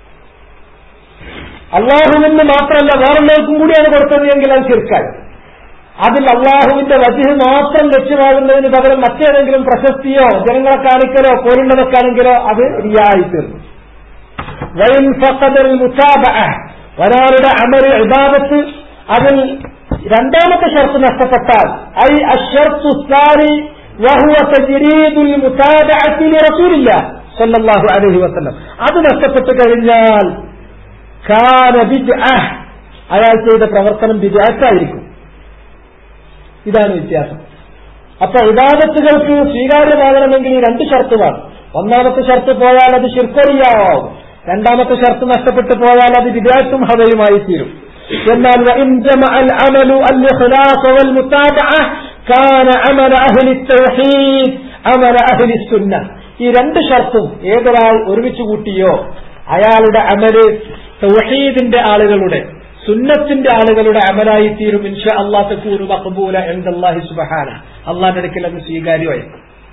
അള്ളാഹുവിന് മാത്രമല്ല വേറെല്ലാവർക്കും കൂടിയാണ് കൊടുത്തത് എങ്കിൽ അത് ഷിർക്കായി അതിൽ അള്ളാഹുവിന്റെ വജുഹ് മാത്രം ലക്ഷ്യമാകുന്നതിന് പകരം മറ്റേതെങ്കിലും പ്രശസ്തിയോ ജനങ്ങളെ കാണിക്കലോ പോലുള്ള വെക്കാണെങ്കിലോ അത് റിയായി തീർന്നു വൈൻ ഫഖദൽ മുസാബഅ ഒരാളുടെ അമൽ ഇബാദത്ത് അതിൽ രണ്ടാമത്തെ ഷർത്ത് നഷ്ടപ്പെട്ടാൽ ഐ അഷർത്തു സാരി വഹുവ തജ്രീദുൽ മുതാബഅത്തി ലറസൂലില്ല സല്ലല്ലാഹു അലൈഹി വസല്ലം അത് നഷ്ടപ്പെട്ടു കഴിഞ്ഞാൽ കാന ബിദ്അഹ് അയാൾ ചെയ്ത പ്രവർത്തനം ബിദ്അത്തായിരിക്കും ഇതാണ് വ്യത്യാസം അപ്പൊ ഇബാദത്തുകൾക്ക് സ്വീകാര്യമാകണമെങ്കിൽ ഈ രണ്ട് ഷർത്തുമാണ് ഒന്നാമത്തെ ഷർത്ത് പോയാൽ അത് ശിർക്കൊറിയാവും രണ്ടാമത്തെ ഷർത്ത് നഷ്ടപ്പെട്ടു പോയാൽ അത് വിദ്യാർത്ഥം ഹതയുമായി തീരും എന്നാൽ وإن جمع العمل الإخلاص والمتابعة കാന അമല അഹ്ലി തൗഹീദ് അമല അഹ്ലി സുന്ന ഈ രണ്ട് ഷർത്തും ഏതൊരാൾ ഒരുമിച്ച് കൂട്ടിയോ അയാളുടെ അമല് തൗഹീദിന്റെ ആളുകളുടെ സുന്നത്തിന്റെ ആളുകളുടെ അമലായി തീരും ഇൻഷ അള്ളാഹ് തക്കൂരു മഖബൂല എന്തല്ലാഹി സുബഹാന അള്ളാഹിന്റെ അടുക്കൽ അത് സ്വീകാര്യമായി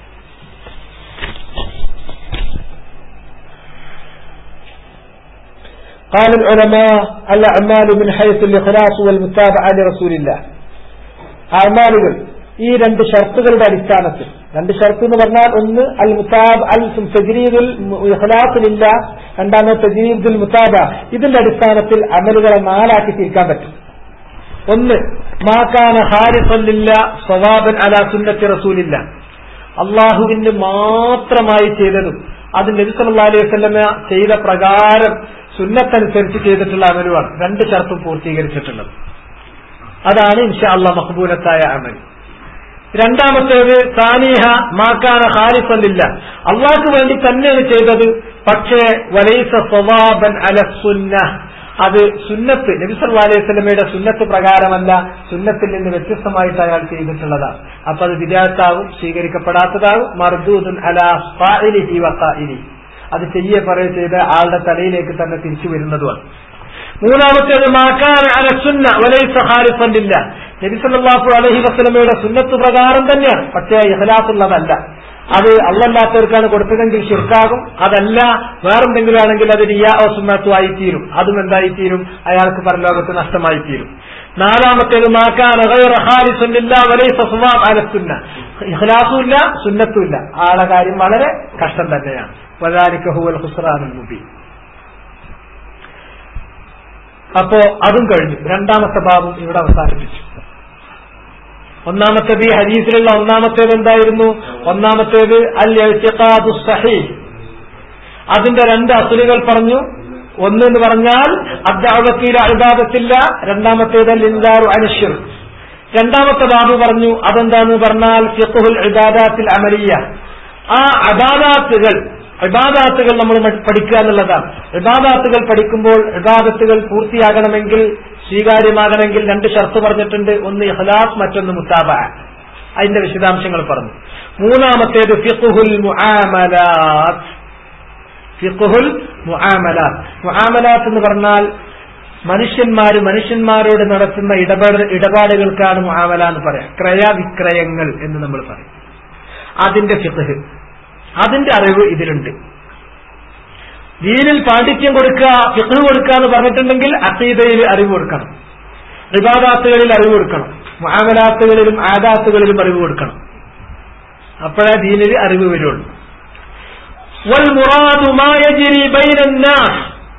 قال العلماء الأعمال من حيث الإخلاص والمتابعة لرسول الله അമാലുകൾ ഈ രണ്ട് ഷർത്തുകളുടെ അടിസ്ഥാനത്തിൽ രണ്ട് ഷർത്ത് എന്ന് പറഞ്ഞാൽ ഒന്ന് അൽ മുതാബ് അൽ തജ്രീദുൽ ഇഖ്ലാസിലില്ല രണ്ടാമത് തജ്രീദുൽ മുതാബ ഇതിന്റെ അടിസ്ഥാനത്തിൽ അമലുകളെ നാലാക്കി തിരിക്കാൻ പറ്റും ഒന്ന് മാക്കാന ഹാരിഫല്ലില്ല സ്വവാബൻ അല സുന്നത്തി റസൂലില്ല അള്ളാഹുവിന് മാത്രമായി ചെയ്തതും അത് നബി സല്ലല്ലാഹു അലൈഹി വസല്ലമ ചെയ്ത പ്രകാരം സുന്നത്തനുസരിച്ച് ചെയ്തിട്ടുള്ള അമലുമാണ് രണ്ട് ഷർത്തും പൂർത്തീകരിച്ചിട്ടുള്ളത് അതാണ് ഇൻഷാ അള്ളാഹ് മഖബൂലത്തായ അമൽ രണ്ടാമത്തേത് സാനീഹ മാക്കാന ഖാലിഫല്ലില്ല അള്ളാഹ്ക്ക് വേണ്ടി തന്നെയാണ് ചെയ്തത് പക്ഷേ വലൈസ സ്വവാബൻ അല സുന്ന അത് സുന്നത്ത് നബി സല്ലല്ലാഹു അലൈഹി വസല്ലമയുടെ സുന്നത്ത് പ്രകാരമല്ല സുന്നത്തിൽ നിന്ന് വ്യത്യസ്തമായിട്ട് അയാൾ ചെയ്തിട്ടുള്ളതാണ് അപ്പൊ അത് വിദ്യാർത്ഥാവും സ്വീകരിക്കപ്പെടാത്തതാവും മർദൂദുൻ അല ഫാഇലിഹി വഖാഇലി അത് ചെയ്യേ പറയ ചെയ്ത് ആളുടെ തലയിലേക്ക് തന്നെ തിരിച്ചു വരുന്നതുമാണ് മൂന്നാമത്തേത് മാക്കാൻ അലസുന്ന വലൈസ ഖാലിഫല്ലില്ല നബി സല്ലല്ലാഹു അലൈഹി വസല്ലമയുടെ സുന്നത്ത് പ്രകാരം തന്നെയാണ് പക്ഷേ ഇഖ്ലാസുള്ളതല്ല അത് അല്ലല്ലാത്തവർക്കാണ് കൊടുത്തതെങ്കിൽ ഷിർക്കാകും അതല്ല വേറെന്തെങ്കിലും ആണെങ്കിൽ അത് റിയാ ഓ സുന്നത്തു ആയിത്തീരും അതും എന്തായിത്തീരും അയാൾക്ക് പരലോകത്ത് നഷ്ടമായിത്തീരും നാലാമത്തേത് മാക്കാൻ അലസുന്ന ഇഖ്ലാസുമില്ല സുന്നത്തുമില്ല ആളെ കാര്യം വളരെ കഷ്ടം തന്നെയാണ് വദാലിക ഹുവൽ ഖുസ്റാനുൽ മുബീൻ അപ്പോ അതും കഴിഞ്ഞു രണ്ടാമത്തെ ഭാവം ഇവിടെ അവസാനിപ്പിച്ചു ഒന്നാമത്തേത് ഈ ഹദീസിലുള്ള ഒന്നാമത്തേത് എന്തായിരുന്നു ഒന്നാമത്തേത് അൽ ഇഅ്തിഖാദു സഹീഹ് അതിന്റെ രണ്ട് അസുലുകൾ പറഞ്ഞു ഒന്നെന്ന് പറഞ്ഞാൽ അദ്ദഅവത്തില ഇബാദത്തില്ല രണ്ടാമത്തേത് ലിൻദാറു അനിശ്വർ രണ്ടാമത്തെ ബാബു പറഞ്ഞു അതെന്താന്ന് പറഞ്ഞാൽ ഫിഖ്ഹുൽ ഇബാദാത്തിൽ അമലിയ ആ അബാദാത്തുകൾ ഇബാദാത്തുകൾ നമ്മൾ പഠിക്കുക എന്നുള്ളതാണ് ഇബാദാത്തുകൾ പഠിക്കുമ്പോൾ ഇബാദത്തുകൾ പൂർത്തിയാകണമെങ്കിൽ സ്വീകാര്യമാകണമെങ്കിൽ രണ്ട് ഷർത്ത് പറഞ്ഞിട്ടുണ്ട് ഒന്ന് ഇഖ്ലാസ് മറ്റൊന്ന് മുത്താബ അതിന്റെ വിശദാംശങ്ങൾ പറഞ്ഞു മൂന്നാമത്തേത് ഫിഖുൽ മുആമലാത്ത് ഫിഖുൽ മുആമലാത്ത് മുആമലാത്ത് എന്ന് പറഞ്ഞാൽ മനുഷ്യന്മാർ മനുഷ്യന്മാരോട് നടത്തുന്ന ഇടപാട് ഇടപാടുകൾക്കാണ് മുആമല എന്ന് പറയാം ക്രയവിക്രയങ്ങൾ എന്ന് നമ്മൾ പറയും അതിന്റെ ഫിഖ് അതിന്റെ അറിവ് ഇതിലുണ്ട് ദീനിൽ പാണ്ഡിത്യം കൊടുക്കുക ഫിഖ് കൊടുക്കുക എന്ന് പറഞ്ഞിട്ടുണ്ടെങ്കിൽ അസീതയിൽ അറിവ് കൊടുക്കണം വിവാദാത്തുകളിൽ അറിവ് കൊടുക്കണം മുആമലാത്തുകളിലും ആദാത്തുകളിലും അറിവ് കൊടുക്കണം അപ്പോഴേ ദീനിൽ അറിവ് വരുള്ളൂ والمراد ما يجري بين الناس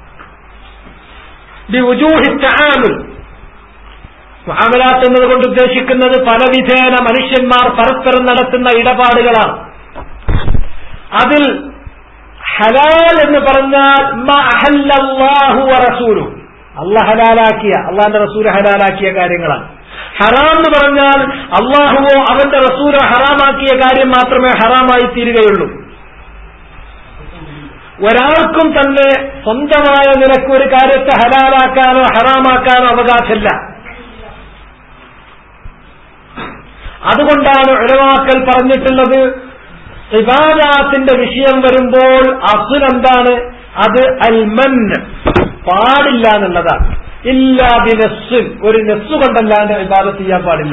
بوجوه التعامل മുഹാമലാത്ത് എന്നതുകൊണ്ട് ഉദ്ദേശിക്കുന്നത് പലവിധേന മനുഷ്യന്മാർ പരസ്പരം നടത്തുന്ന ഇടപാടുകളാണ് അതിൽ ഹലാൽ എന്ന് പറഞ്ഞാൽ റസൂലു അള്ളാഹ് ഹലാലാക്കിയ അള്ളാന്റെ റസൂല് ഹലാലാക്കിയ കാര്യങ്ങളാണ് ഹറാം എന്ന് പറഞ്ഞാൽ അള്ളാഹുവോ അവന്റെ റസൂലോ ഹറാമാക്കിയ കാര്യം മാത്രമേ ഹറാമായി തീരുകയുള്ളൂ ഒരാൾക്കും തന്നെ സ്വന്തമായ നിലക്ക് ഒരു കാര്യത്തെ ഹലാലാക്കാനോ ഹറാമാക്കാനോ അവകാശമില്ല അതുകൊണ്ടാണ് ഉലവാക്കൽ പറഞ്ഞിട്ടുള്ളത് ഇബാദാത്തിന്റെ വിഷയം വരുമ്പോൾ അസുൽ എന്താണ് അത് അൽമൻ പാടില്ല എന്നുള്ളതാണ് ഇല്ലാതി നെസ്സുൽ ഒരു നെസ്സു കൊണ്ടല്ലാണ്ട് ഇബാദത്ത് ചെയ്യാൻ പാടില്ല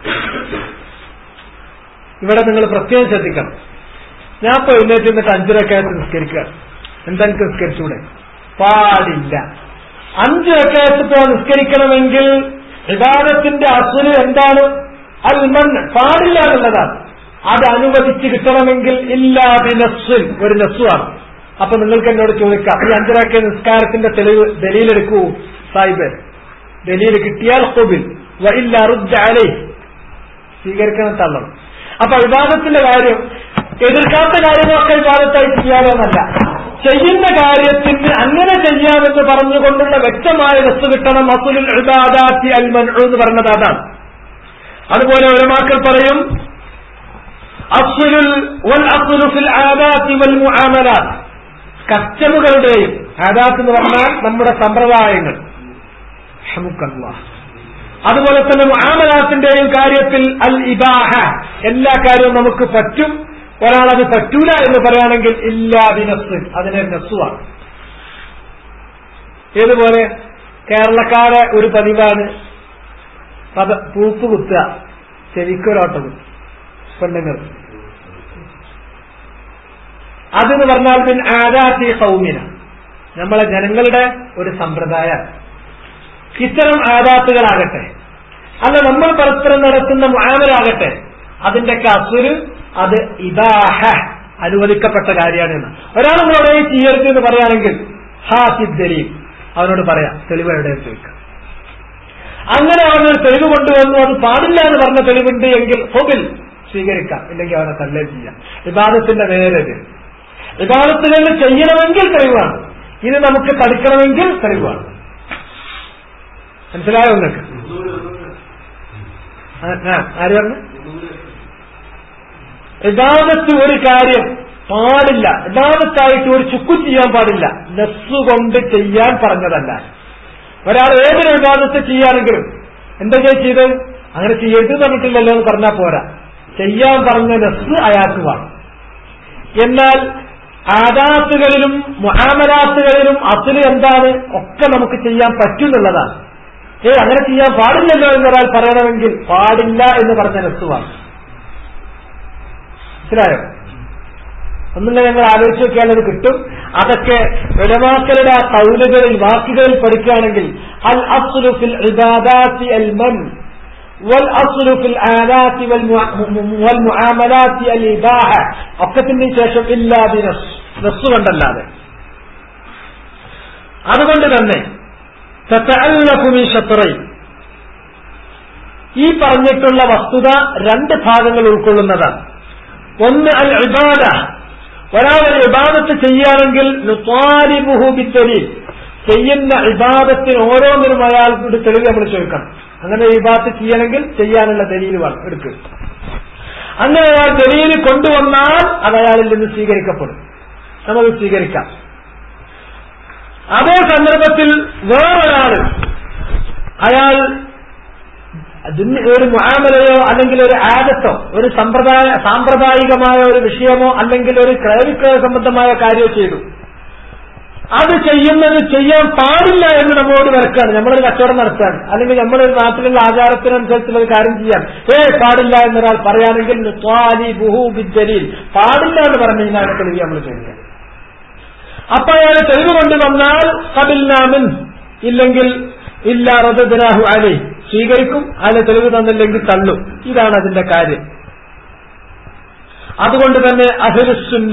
ഇവിടെ നിങ്ങൾ പ്രത്യേകം ശ്രദ്ധിക്കണം ഞാൻ ഇപ്പൊ എഴുന്നേറ്റ് നിന്നിട്ട് അഞ്ചരക്കായത്ത് നിസ്കരിക്കുക എന്താ എനിക്ക് നിസ്കരിച്ചൂടെ പാടില്ല അഞ്ച് റക്കായത്ത് ഇപ്പോ നിസ്കരിക്കണമെങ്കിൽ വിവാദത്തിന്റെ അസുല് എന്താണ് അൽമൺ പാടില്ല എന്നുള്ളതാണ് അത് അനുവദിച്ച് കിട്ടണമെങ്കിൽ ഇല്ലാതെ നസ്സുൽ ഒരു നസ്സുവാണ് അപ്പൊ നിങ്ങൾക്ക് എന്നോട് ചോദിക്കാം ഈ അഞ്ചരാക്കിയ നിസ്കാരത്തിന്റെ തെളിവ് ദലീലെടുക്കൂ സാഹിബ് ദലീൽ കിട്ടിയാൽ കൊബിൽ വയില്ല അലൈ സ്വീകരിക്കണം തള്ളണം അപ്പൊ വിവാദത്തിന്റെ കാര്യം എതിർക്കാത്ത കാര്യങ്ങളൊക്കെ വിവാദത്തായി ചെയ്യാമെന്നല്ല ചെയ്യുന്ന കാര്യത്തിന് അങ്ങനെ ചെയ്യാമെന്ന് പറഞ്ഞുകൊണ്ടുള്ള വ്യക്തമായ വസ്തു കിട്ടണം അസുലുൽ ഇബാദാത്തി അൽ മൻഉ എന്ന് പറഞ്ഞത് അതാണ് അതുപോലെ ഒരമാക്കൾ പറയും അസുലുൽ വൽ അസുലു ഫിൽ ആദാത്തി വൽ മുആമലാത്ത് കസ്റ്റമുകളുടെയും ആദാത്ത് എന്ന് പറഞ്ഞാൽ നമ്മുടെ സമ്പ്രദായങ്ങൾ ഹമുക്കല്ലാഹ് അതുപോലെ തന്നെ മുആമലാത്തിന്റെയും കാര്യത്തിൽ അൽ ഇബാഹ എല്ലാ കാര്യവും നമുക്ക് പറ്റും ഒരാളത് പറ്റൂല എന്ന് പറയുകയാണെങ്കിൽ ഇല്ലാ ബിനസ് അതിനെ നസ്സുവാണ് ഏതുപോലെ കേരളക്കാരെ ഒരു പതിവാണ് പത പൂപ്പ് കുത്തുക ചെവിക്കൊരോട്ട കുത്തുക പെണ്ണുങ്ങൾ അതെന്ന് പറഞ്ഞാൽ പിന്നെ ആദാത്തി സൗമ്യന നമ്മളെ ജനങ്ങളുടെ ഒരു സമ്പ്രദായം ഇത്തരം ആദാത്തുകളാകട്ടെ അല്ല നമ്മൾ പരസ്പരം നടത്തുന്ന മുആമലാകട്ടെ അതിന്റെയൊക്കെ അസുര് അത് ഇബാഹ അനുവദിക്കപ്പെട്ട കാര്യമാണ് എന്ന് ഒരാൾ നമ്മളോട് ചെയ്യരുത് എന്ന് പറയുകയാണെങ്കിൽ ഹാ സിദ്ദലീം അവനോട് പറയാം തെളിവ് എവിടെ ചോദിക്കാം അങ്ങനെ അവനൊരു തെളിവ് കൊണ്ടുവന്നു അത് പാടില്ല എന്ന് പറഞ്ഞ തെളിവുണ്ട് എങ്കിൽ ഹോബിൽ സ്വീകരിക്കാം ഇല്ലെങ്കിൽ അവനെ തല്ലേ ചെയ്യാം വിവാദത്തിന്റെ നേരത് വിവാദത്തുകൾ ചെയ്യണമെങ്കിൽ തെളിവാണ് ഇത് നമുക്ക് തടുക്കണമെങ്കിൽ തെളിവാണ് മനസ്സിലായോ നിങ്ങൾക്ക് ആര് പറഞ്ഞു യഥാപത്ത് ഒരു കാര്യം പാടില്ല യഥാപത്തായിട്ട് ഒരു ചുക്കു ചെയ്യാൻ പാടില്ല നെസ് കൊണ്ട് ചെയ്യാൻ പറഞ്ഞതല്ല ഒരാൾ ഏതൊരു വിവാദത്തെ ചെയ്യാണെങ്കിലും എന്താ ചെയ്ത് അങ്ങനെ ചെയ്യരുത് പറഞ്ഞിട്ടില്ലല്ലോ എന്ന് പറഞ്ഞാൽ പോരാ ചെയ്യാൻ പറഞ്ഞ നെസ് അയാൾക്ക് വേണം എന്നാൽ ആദാത്തുകളിലും മുഹാമലാത്തുകളിലും അസില് എന്താണ് ഒക്കെ നമുക്ക് ചെയ്യാൻ പറ്റുന്നുള്ളതാണ് ഏ അങ്ങനെ ചെയ്യാൻ പാടില്ലല്ലോ എന്നൊരാൾ പറയണമെങ്കിൽ പാടില്ല എന്ന് പറഞ്ഞ നെസ്സുവാണ് മനസ്സിലായോ ഒന്നുമില്ല ഞങ്ങൾ ആലോചിച്ച് നോക്കിയാൽ അത് കിട്ടും അതൊക്കെ വിടമാക്കളുടെ ആ കൗലുകളിൽ വാക്കുകളിൽ പഠിക്കുകയാണെങ്കിൽ അൽ അസുലുഫിൽ ഇബാദാത്തി അൽ മൻ വൽ അസുലുഫിൽ ആദാത്തി വൽ മുആമലാത്തി അൽ ഇബാഹ ഒക്കത്തിന് ശേഷം ഇല്ലാതെ നസ് കൊണ്ടല്ലാതെ അതുകൊണ്ട് തന്നെ ഈ പറഞ്ഞിട്ടുള്ള വസ്തുത രണ്ട് ഭാഗങ്ങൾ ഉൾക്കൊള്ളുന്നതാണ് ഒന്ന് അൽ ഇബാദ ഒരാൾ ഒരു ഇബാദത്ത് ചെയ്യുകയാണെങ്കിൽ ബിത്തലി ചെയ്യുന്ന ഇബാദത്തിന് ഓരോന്നിനും അയാൾക്ക് തെളിവ് നമ്മൾ ചോദിക്കണം അങ്ങനെ ഇബാദത്ത് ചെയ്യണമെങ്കിൽ ചെയ്യാനുള്ള ദലീൽ വേണം എടുക്കുക അങ്ങനെ അയാൾ ദലീൽ കൊണ്ടുവന്നാൽ അത് അയാളിൽ നിന്ന് സ്വീകരിക്കപ്പെടും നമുക്ക് സ്വീകരിക്കാം അതേ സന്ദർഭത്തിൽ വേറൊരാള് അയാൾ ഒരു മുആമലയോ അല്ലെങ്കിൽ ഒരു ആദത്തോ ഒരു സമ്പ്രദായ സാമ്പ്രദായികമായ ഒരു വിഷയമോ അല്ലെങ്കിൽ ഒരു ക്രയവിക്രയ സംബന്ധമായ കാര്യമോ ചെയ്തു അത് ചെയ്യുന്നത് ചെയ്യാൻ പാടില്ല എന്ന് നമ്മളോട് വിലക്കാണ് നമ്മളൊരു കച്ചവടം നടത്തുകയാണ് അല്ലെങ്കിൽ നമ്മളൊരു നാട്ടിലുള്ള ആചാരത്തിനനുസരിച്ചുള്ള ഒരു കാര്യം ചെയ്യാൻ ഏ പാടില്ല എന്നൊരാൾ പറയുകയാണെങ്കിൽ ബിദ്ദലീൽ പാടില്ല എന്ന് പറഞ്ഞു കഴിഞ്ഞാൽ തെളിവ് നമ്മൾ ചെയ്യുക അപ്പൊ അയാൾ തെളിവ് കൊണ്ടുവന്നാൽ കബിൽനാമിൻ ഇല്ലെങ്കിൽ ഇല്ല റദ്ദനാഹു അലി സ്വീകരിക്കും അയാളെ തെളിവ് തന്നില്ലെങ്കിൽ തള്ളും ഇതാണ് അതിന്റെ കാര്യം അതുകൊണ്ട് തന്നെ അഹുസുന്ന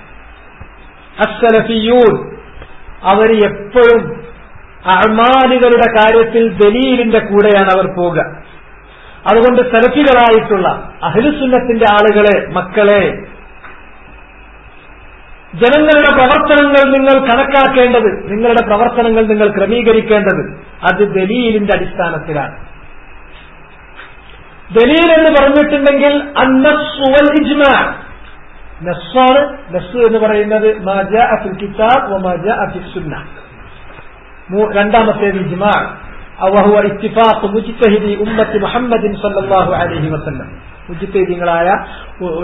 അസലഫിയൂൻ അവർ എപ്പോഴും അമാലുകളുടെ കാര്യത്തിൽ ദലീലിന്റെ കൂടെയാണ് അവർ പോവുക അതുകൊണ്ട് സെലഫികളായിട്ടുള്ള അഹിലുസുന്നത്തിന്റെ ആളുകളെ മക്കളെ ജനങ്ങളുടെ പ്രവർത്തനങ്ങൾ നിങ്ങൾ കണക്കാക്കേണ്ടത് നിങ്ങളുടെ പ്രവർത്തനങ്ങൾ നിങ്ങൾ ക്രമീകരിക്കേണ്ടത് അത് ദലീലിന്റെ അടിസ്ഥാനത്തിലാണ് ദലീൽ എന്ന് പറഞ്ഞിട്ടുണ്ടെങ്കിൽ അന്നസ്സുവൽ ഇജ്മാ നസ്സാണ് നസ് എന്ന് പറയുന്നത് കിതാബ് സുന്ന രണ്ടാമത്തേത് ഇജ്മാ وهو اتفاق مجتهدي أمة محمد صلى الله عليه وسلم മുജിത്തീദിങ്ങളായ